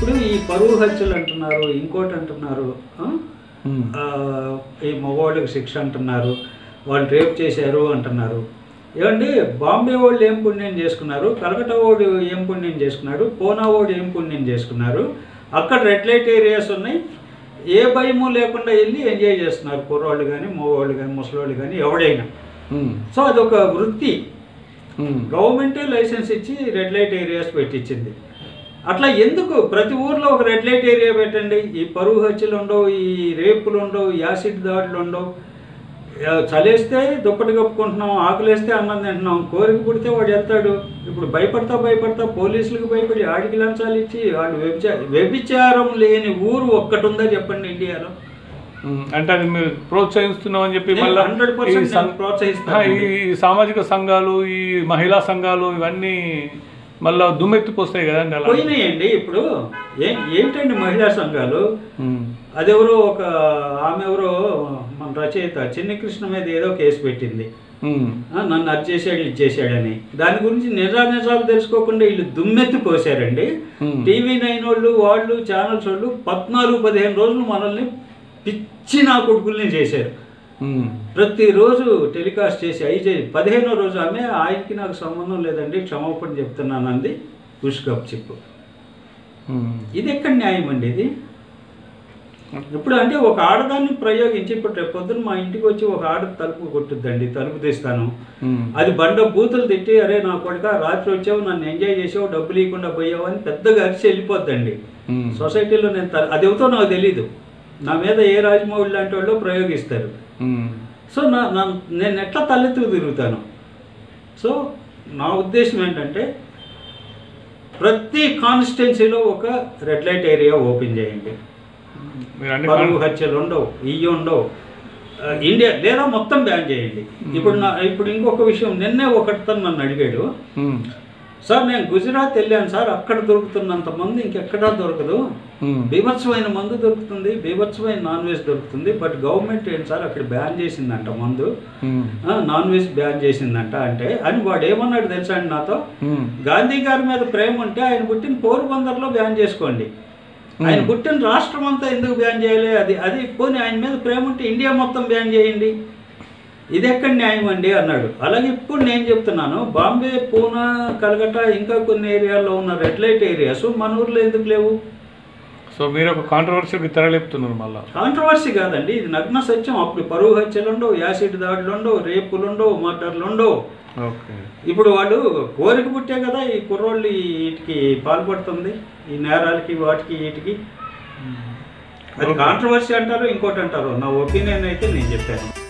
ఇప్పుడు ఈ పరువు హత్యలు అంటున్నారు ఇంకోటి అంటున్నారు ఆ? ఉమ్. ఆ, ఈ మగవాళ్ళకి శిక్ష అంటున్నారు వాళ్ళు రేప్ చేశారు అంటున్నారు ఏమండి బాంబే వాళ్ళు ఏం పుణ్యం చేసుకున్నారు కలకత్తా వాడు ఏం పుణ్యం చేసుకున్నాడు పూనా వాడు ఏం పుణ్యం చేసుకున్నారు అక్కడ రెడ్ లైట్ ఏరియాస్ ఉన్నాయి ఏ భయము లేకుండా వెళ్ళి ఎంజాయ్ చేస్తున్నారు కుర్రోళ్ళు కానీ మగవాళ్ళు కానీ ముసలోళ్ళు కానీ ఎవడైనా ఉమ్. సో అదొక వృత్తి ఉమ్. గవర్నమెంటే లైసెన్స్ ఇచ్చి రెడ్ లైట్ ఏరియాస్ పెట్టించింది అట్లా ఎందుకు ప్రతి ఊర్లో ఒక రెడ్ లైట్ ఏరియా పెట్టండి ఈ పరువు హత్యలు ఉండవు ఈ రేపులు ఉండవు ఈ యాసిడ్ దాడులు ఉండవు ఆ, చలేస్తే దుప్పటి కప్పుకుంటున్నాం ఆకులేస్తే అన్నం తింటున్నాం కోరిక పుడితే వాడు వెళ్తాడు ఇప్పుడు భయపడతా భయపడతా పోలీసులకు భయపడి ఆడికి లంచాలు ఇచ్చి వాళ్ళు వ్యభిచార వ్యభిచారం లేని ఊరు ఒక్కటి ఉందా చెప్పండి ఇండియాలో ఉమ్. అంటే అది మీరు ప్రోత్సహిస్తున్నామని చెప్పి నేను మళ్ళీ 100% ఈ సం- నేను ప్రోత్సహిస్తాను. ఆ, ఈ సామాజిక సంఘాలు ఈ మహిళా సంఘాలు ఇవన్నీ మళ్ళా దుమ్మెత్తిపోస్తాయి కదండి అలా పోయినాయండి ఇప్పుడు ఏం ఏంటండి మహిళా సంఘాలు ఉమ్. అదెవరో ఒక ఆమె ఎవరో మన రచయిత చిన్ని కృష్ణ మీద ఏదో కేసు పెట్టింది ఉమ్. ఆ, నన్ను అది చేశాడు ఇది చేశాడని దాని గురించి నిజా నిజాలు తెలుసుకోకుండా వీళ్ళు దుమ్మెత్తి పోసారండి Hmm. టీవీ నైన్ వాళ్ళు వాళ్ళు ఛానల్స్ వాళ్ళు పద్నాలుగు పదిహేను రోజులు మనల్ని పిచ్చి నా కొడుకుల్ని చేశారు ఉమ్. ప్రతిరోజు టెలికాస్ట్ చేసి అయితే పదిహేనో రోజు ఆమె ఆయనకి నాకు సంబంధం లేదండి క్షమాపణ చెప్తున్నాను అంది పుష్ కప్ చెప్పు ఉమ్. ఇది ఎక్కడ న్యాయం అండి ఇది ఇప్పుడు అంటే ఒక ఆడదాన్ని ప్రయోగించి ఇప్పుడు రేపు పొద్దున్న మా ఇంటికి వచ్చి ఒక ఆడ తలుపు కొట్టుద్దండి తలుపు తీస్తాను ఉమ్. అది బండ బూతులు తిట్టి అరే నా కొడుక రాత్రి వచ్చావు నన్ను ఎంజాయ్ చేసావు డబ్బులు ఇవ్వకుండా పోయావు అని పెద్దగా అరిచి వెళ్ళిపోద్దండి ఉమ్. సొసైటీలో నేను త- అది ఎవతో నాకు తెలీదు నా మీద ఏ రాజమౌళి లాంటి వాళ్ళు ప్రయోగిస్తారు ఉమ్. సో నా నా నేను ఎట్లా తలెత్తుకు తిరుగుతాను సో నా ఉద్దేశం ఏంటంటే ప్రతి కాన్స్టిట్యున్సీలో ఒక రెడ్ లైట్ ఏరియా ఓపెన్ చేయండి మీరు అన్ని పరువు హత్యలు ఉండవు ఇవి ఉండవు ఆ, ఇండియా లేదా మొత్తం బ్యాన్ చేయండి ఇప్పుడు నా ఇప్పుడు ఇంకొక విషయం నిన్నే ఒకటితో నన్ను అడిగాడు ఉమ్. సార్ నేను గుజరాత్ వెళ్ళాను సార్ అక్కడ దొరుకుతున్నంత మందు ఇంకెక్కడా దొరకదు ఉమ్. బీభత్సమైన మందు దొరుకుతుంది బీభత్సమైన నాన్ వెజ్ దొరుకుతుంది బట్ గవర్నమెంట్ ఏంటి సార్ అక్కడ బ్యాన్ చేసిందంట మందు ఉమ్. ఆ, నాన్ వెజ్ బ్యాన్ చేసిందంట అంటే అని వాడు ఏమన్నాడు తెలుసా అండి నాతో ఉమ్. గాంధీ గారి మీద ప్రేమ ఉంటే ఆయన పుట్టిన పోరుబందర్లో బ్యాన్ చేసుకోండి ఆయన పుట్టిన రాష్ట్రం అంతా ఎందుకు బ్యాన్ చేయాలి అది అది పోనీ ఆయన మీద ప్రేమ ఉంటే ఇండియా మొత్తం బ్యాన్ చేయండి ఇది ఎక్కడ న్యాయం అండి అన్నాడు అలాగే ఇప్పుడు నేను చెప్తున్నాను బాంబే పూనా కలకత్తా ఇంకా కొన్ని ఏరియాల్లో ఉన్న రెడ్ లైట్ ఏరియాస్ మన ఊర్లో ఎందుకు లేవు సో మీరు ఒక కాంట్రవర్సీకి తెరలేపుతున్నారు మళ్ళా కాంట్రవర్సీ కాదండి ఇది నగ్న సత్యం అప్పుడు పరువు హత్యలు ఉండవు యాసిడ్ దాడులు ఉండవు రేపులు ఉండవు మర్డర్లు ఉండవు ఓకే ఇప్పుడు వాళ్ళు కోరిక పుట్టే కదా ఈ కుర్రోళ్ళు ఈ వీటికి పాల్పడుతుంది ఈ నేరాలకి వాటికి వీటికి అది కాంట్రవర్సీ అంటారు ఇంకోటి అంటారు నా ఒపీనియన్ అయితే నేను చెప్పాను